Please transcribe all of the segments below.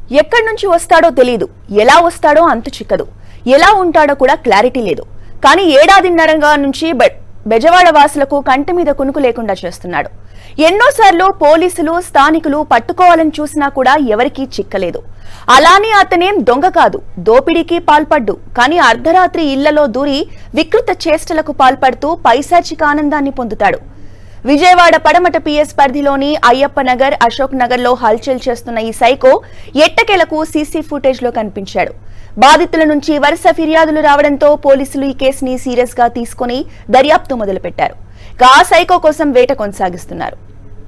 ఎక్కడి నుంచి వస్తాడో తెలియదు ఎలా వస్తాడో అంతు చిక్కదు ఎలా ఉంటాడో కూడా క్లారిటీ లేదు కానీ ఏడాదిన్నరగా నుంచి బె- బెజవాడ వాసులకు కంటి మీద కునుకు లేకుండా చేస్తున్నాడు ఎన్నోసార్లు పోలీసులు స్థానికులు పట్టుకోవాలని చూసినా కూడా ఎవరికీ చిక్కలేదు అలానే అతనేం దొంగ కాదు దోపిడీకి పాల్పడ్డు కానీ అర్ధరాత్రి ఇళ్లలో దూరి వికృత చేష్టలకు పాల్పడుతూ పైశాచిక ఆనందాన్ని పొందుతాడు విజయవాడ పడమట పిఎస్ పరిధిలోని అయ్యప్ప నగర్ అశోక్ నగర్ లో హల్చల్ చేస్తున్న ఈ సైకో ఎట్టకేలకు సీసీ ఫుటేజ్ లో కనిపించాడు బాధితుల నుంచి వరుస ఫిర్యాదులు రావడంతో పోలీసులు ఈ కేసుని సీరియస్ గా తీసుకుని దర్యాప్తు మొదలుపెట్టారు ఇక ఆ సైకో కోసం వేట కొనసాగిస్తున్నారు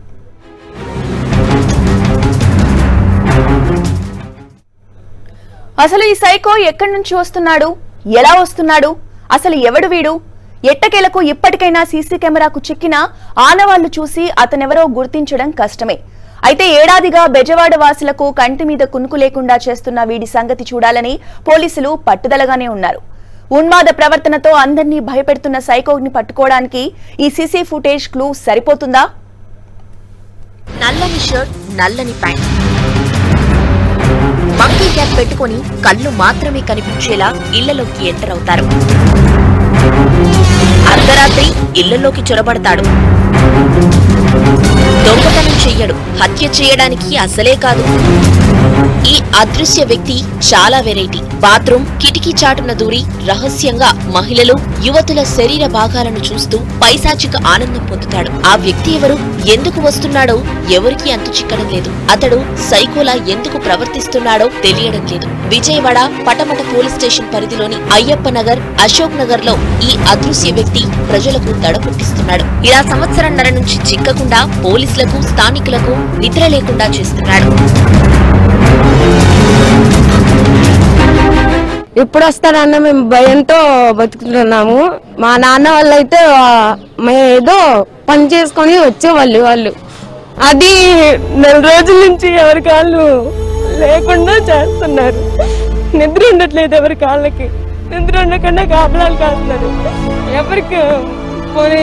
అసలు ఈ సైకో ఎక్కడి నుంచి వస్తున్నాడు ఎలా వస్తున్నాడు అసలు ఎవడు వీడు ఎట్టకేలకు ఇప్పటికైనా సీసీ కెమెరాకు చిక్కిన ఆనవాళ్లు చూసి అతనెవరో గుర్తించడం కష్టమే అయితే ఏడాదిగా బెజవాడ వాసులకు కంటి మీద కునుకు లేకుండా చేస్తున్న వీడి సంగతి చూడాలని పోలీసులు పట్టుదలగానే ఉన్నారు ఉన్మాద ప్రవర్తనతో అందర్నీ భయపెడుతున్న సైకోని పట్టుకోవడానికి ఈ సీసీ ఫుటేజ్ క్లూ సరిపోతుందా నల్లని షర్ట్ నల్లని ప్యాంట్ మంకీ క్యాప్ పెట్టుకొని కళ్ళు మాత్రమే కనిపించేలా ఇళ్లలోకి ఎంటర్ అవుతారు అర్ధరాత్రి ఇళ్లలోకి చొరబడతాడు దొంగతనం చెయ్యడు హత్య చేయడానికి అసలే కాదు ఈ అదృశ్య వ్యక్తి చాలా వెరైటీ బాత్రూమ్ కిటికీ చాటున దూరి రహస్యంగా మహిళలు యువతుల శరీర భాగాలను చూస్తూ పైశాచిక ఆనందం పొందుతాడు ఆ వ్యక్తి ఎవరు ఎందుకు వస్తున్నాడో ఎవరికీ అంతు చిక్కడం లేదు అతడు సైకోలా ఎందుకు ప్రవర్తిస్తున్నాడో తెలియడం లేదు విజయవాడ పటమట పోలీస్ స్టేషన్ పరిధిలోని అయ్యప్ప నగర్ అశోక్ నగర్ లో ఈ అదృశ్య వ్యక్తి ప్రజలకు దడ పుట్టిస్తున్నాడు ఇలా సంవత్సరంన్నర నుంచి చిక్కకుండా పోలీసులకు స్థానికులకు నిద్ర లేకుండా చేస్తున్నాడు ఎప్పుడు వస్తాడన్న మేము భయంతో బతుకుతున్నాము మా నాన్న వాళ్ళు అయితే మేము ఏదో పని చేసుకొని వచ్చేవాళ్ళు వాళ్ళు అది నెల రోజుల నుంచి ఎవరి కాళ్ళు లేకుండా చేస్తున్నారు నిద్ర ఉండట్లేదు ఎవరి కాళ్ళకి నిద్ర ఉండకుండా కాపలాలు కాస్తున్నారు ఎవరికి పోనీ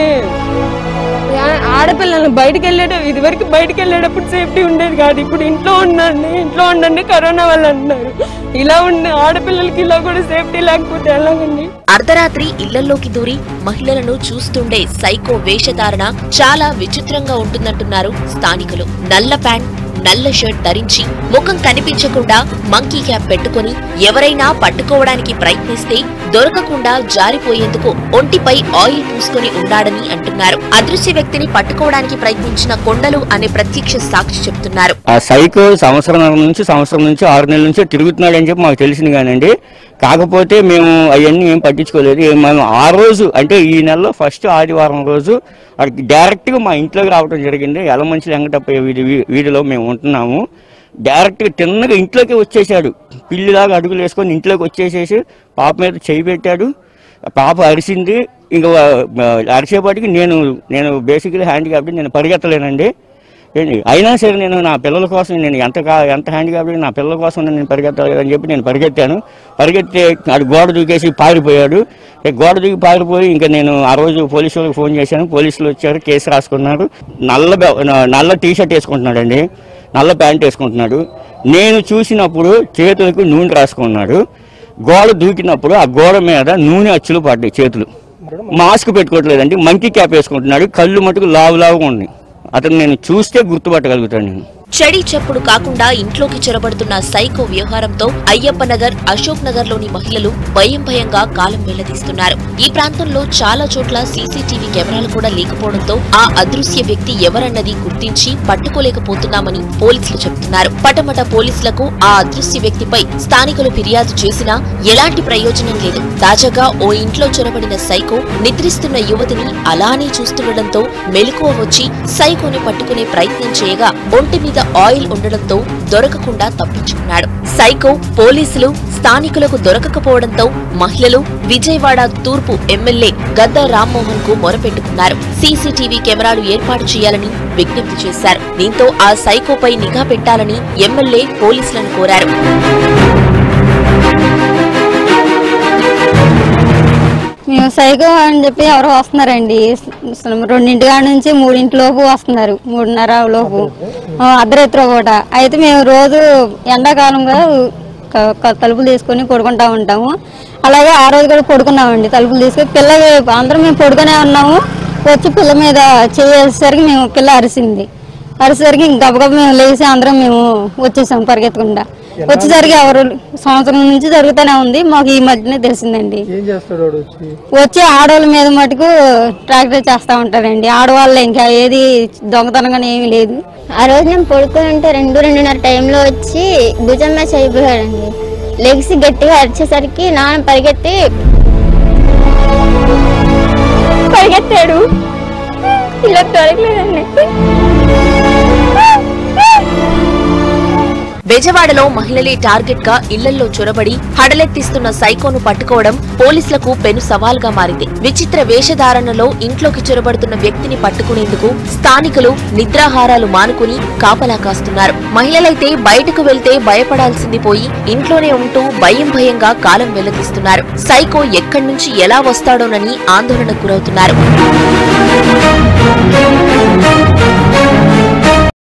ఆ- ఆడపిల్లలు బయటకు వెళ్ళేటప్పుడు ఇదివరకు బయటకు వెళ్ళేటప్పుడు సేఫ్టీ ఉండేది కాదు ఇప్పుడు ఇంట్లో ఉండండి ఇంట్లో ఉండండి కరోనా వల్ల అంటున్నారు ఇలా ఉండి ఆడపిల్లలకి ఇలా కూడా సేఫ్టీ లేకపోతే ఎలాగండి అర్ధరాత్రి ఇళ్లలోకి దూరి మహిళలను చూస్తుండే సైకో వేషధారణ చాలా విచిత్రంగా ఉంటుందంటున్నారు స్థానికులు నల్ల ప్యాంట్ నల్ల షర్ట్ ధరించి ముఖం కనిపించకుండా మంకీ క్యాప్ పెట్టుకుని ఎవరైనా పట్టుకోవడానికి ప్రయత్నిస్తే దొరకకుండా జారిపోయేందుకు ఒంటిపై ఆయిల్ పూసుకొని ఉన్నాడని అంటున్నారు అదృశ్య వ్యక్తిని పట్టుకోవడానికి ప్రయత్నించిన కొండలు అనే ప్రత్యక్ష సాక్షి చెప్తున్నారు ఆ సైకో సంవత్సరం నుంచి సంవత్సరం నుంచి ఆరు నెలల నుంచి తిరుగుతున్నాడు అని చెప్పి మాకు తెలిసింది కానండి కాకపోతే మేము అవన్నీ ఏం పట్టించుకోలేదు ఏ- మనం ఆ రోజు అంటే ఈ నెలలో ఫస్ట్ ఆదివారం రోజు అక్కడికి డైరెక్ట్గా మా ఇంట్లోకి రావడం జరిగింది ఎలమంచి వెంకటప్పయ్య వీధి వీ- వీధిలో మేము ఉంటున్నాము డైరెక్ట్గా తిన్నగా ఇంట్లోకి వచ్చేసాడు పిల్లిలాగా అడుగులు వేసుకొని ఇంట్లోకి వచ్చేసేసి పాప మీద చేయి పెట్టాడు ఆ పాప అరిసింది ఇంకా ఆ, అరిసేపాటికి నేను నేను బేసిక్లీ హ్యాండ్ కాబట్టి నేను పరిగెత్తలేనండి ఏంటి అయినా సరే నేను నా పిల్లల కోసం నేను ఎంత కా ఎంత హ్యాండ్ కాబట్టి నా పిల్లల కోసం నేను పరిగెత్తాలి అని చెప్పి నేను పరిగెత్తాను పరిగెత్తే అది గోడ దూకేసి పారిపోయాడు ఇక గోడ దూకి పారిపోయి ఇంకా నేను ఆ రోజు పోలీసు వాళ్ళకి ఫోన్ చేశాను పోలీసులు వచ్చారు కేసు రాసుకున్నారు నల్ల బె- నల్ల టీ షర్ట్ వేసుకుంటున్నాడండి నల్ల ప్యాంట్ వేసుకుంటున్నాడు నేను చూసినప్పుడు చేతులకు నూనె రాసుకున్నాడు గోడ దూకినప్పుడు ఆ గోడ మీద నూనె అచ్చులు పడ్డాయి చేతులు మాస్క్ పెట్టుకోవట్లేదండి మంకీ క్యాప్ వేసుకుంటున్నాడు కళ్ళు మటుకు లావు లావుగా ఉన్నాయి అతను నేను చూస్తే గుర్తుపట్టగలుగుతాను నేను చడి చప్పుడు కాకుండా ఇంట్లోకి చొరబడుతున్న సైకో వ్యవహారంతో అయ్యప్ప నగర్ అశోక్ నగర్ లోని మహిళలు భయం భయంగా కాలం వెళ్లదీస్తున్నారు ఈ ప్రాంతంలో చాలా చోట్ల సీసీటీవీ కెమెరాలు కూడా లేకపోవడంతో ఆ అదృశ్య వ్యక్తి ఎవరన్నది గుర్తించి పట్టుకోలేకపోతున్నామని పోలీసులు చెబుతున్నారు పటమట పోలీసులకు ఆ అదృశ్య వ్యక్తిపై స్థానికులు ఫిర్యాదు చేసినా ఎలాంటి ప్రయోజనం లేదు తాజాగా ఓ ఇంట్లో చొరబడిన సైకో నిద్రిస్తున్న యువతిని అలానే చూస్తుండటంతో మెలకువ వచ్చి సైకోని పట్టుకునే ప్రయత్నం చేయగా ఒంటి మీద ఆయిల్ ఉండడంతో దొరకకుండా తప్పించుకున్నాడు సైకో పోలీసులు స్థానికులకు దొరకకపోవడంతో మహిళలు విజయవాడ తూర్పు ఎమ్మెల్యే గద్ద రామ్మోహన్ కు మొరపెట్టుకున్నారు సీసీటీవీ కెమెరాలు ఏర్పాటు చేయాలని విజ్ఞప్తి చేశారు దీంతో ఆ సైకోపై నిఘా పెట్టాలని ఎమ్మెల్యే పోలీసులను కోరారు మేము సైకో అని చెప్పి ఎవరో వస్తున్నారండి అసలు రెండింటి కాడ నుంచి మూడింటి లోపు వస్తున్నారు మూడున్నర లోపు ఆ, అర్ధరాత్రి పూట అయితే మేము రోజు ఎండాకాలంగా క- క- తలుపులు తీసుకొని పడుకుంటా ఉంటాము అలాగే ఆ రోజు కూడా పడుకున్నామండి తలుపులు తీసుకొని పిల్ల అందరం మేము పడుకునే ఉన్నాము వచ్చి పిల్ల మీద చేసేసరికి మేము పిల్ల అరిసింది అరిసేసరికి ఇంక గబగబ మేము లేచి అందరం మేము వచ్చేసాం పరిగెత్తకుండా వచ్చేసరికి ఎవరు సంవత్సరం నుంచి జరుగుతూనే ఉంది మాకు ఈ మధ్యనే తెలిసిందండి ఏం చేస్తాడు వాడు వచ్చి వచ్చి ఆడవాళ్ళ మీద మటుకు ట్రాక్టర్ చేస్తూ ఉంటారండి ఆడవాళ్ళు ఇంకా ఏది దొంగతనంగానే ఏమీ లేదు ఆ రోజు నేను పడుకొని ఉంటే రెండు రెండున్నర టైంలో వచ్చి భుజం మ్యాచ్ అయిపోయాడండి లెగ్స్ గట్టిగా అరిచేసరికి నాన్న పరిగెత్తి పరిగెత్తాడు ఇలా దొరకలేదండి బెజవాడలో మహిళలే టార్గెట్ గా ఇళ్లలో చొరబడి హడలెత్తిస్తున్న సైకోను పట్టుకోవడం పోలీసులకు పెను సవాల్గా మారింది విచిత్ర వేషధారణలో ఇంట్లోకి చొరబడుతున్న వ్యక్తిని పట్టుకునేందుకు స్థానికులు నిద్రాహారాలు మానుకుని కాపలా కాస్తున్నారు మహిళలైతే బయటకు వెళ్తే భయపడాల్సింది పోయి ఇంట్లోనే ఉంటూ భయం భయంగా కాలం వెల్లదీస్తున్నారు సైకో ఎక్కడి నుంచి ఎలా వస్తాడోనని ఆందోళనకు గురవుతున్నారు